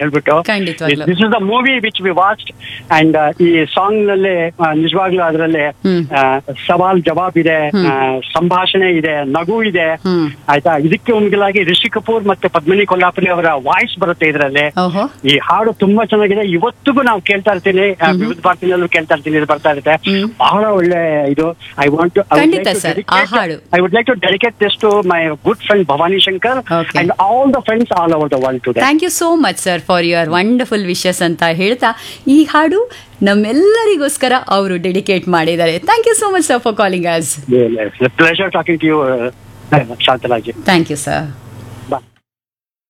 ಹೇಳ್ಬಿಟ್ಟು ಖಂಡಿತವಾಗ್ಲೂ. This is the movie which we watch and ಈ ಸಾಂಗ್ ನಲ್ಲಿ ಆ, ನಿಜವಾಗ್ಲೂ ಅದರಲ್ಲಿ ಹ್ಮ್. ಸವಾಲ್ ಜವಾಬ್ ಇದೆ ಆ, ಸಂಭಾಷಣೆ ಇದೆ ನಗು ಇದೆ ಹ್ಮ್. ಆಯ್ತಾ ಇದಕ್ಕೆ ಒಂದಿಲಾಗಿ ರಿಷಿ ಕಪೂರ್ ಮತ್ತೆ ಪದ್ಮಿನಿ ಕೊಲ್ಲಾಪುರಿ ಅವರ ವಾಯ್ಸ್ ಬರುತ್ತೆ ಇದರಲ್ಲಿ ಓಹೋ ಈ ಹಾಡು ತುಂಬಾ ಚೆನ್ನಾಗಿದೆ ಇವತ್ತಿಗೂ ನಾವು ಕೇಳ್ತಾ ಇರ್ತೀನಿ ಆ, ವಿವಿಧ ಭಾರತಿನಲ್ಲೂ ಕೇಳ್ತಾ ಇರ್ತೀನಿ ಇದು ಬರ್ತಾ ಇರುತ್ತೆ ಹ್ಮ್. ಬಹಳ ಒಳ್ಳೆ ಇದು ಐ ವಾಂಟ್ ಖಂಡಿತ sir, ಆ ಹಾಡು. I would like to dedicate this to my good friend Bhavani Shankar Okay. And all the friends all over the world today thank you so much sir for your wonderful wishes ಅಂತ ಹೇಳ್ತಾ ಈ ಹಾಡು ನಮ್ಮೆಲ್ಲರಿಗೋಸ್ಕರ ಅವರು dedicate ಮಾಡಿದ್ದಾರೆ thank you so much sir for calling us pleasure talking to you Shantaraj thank you sir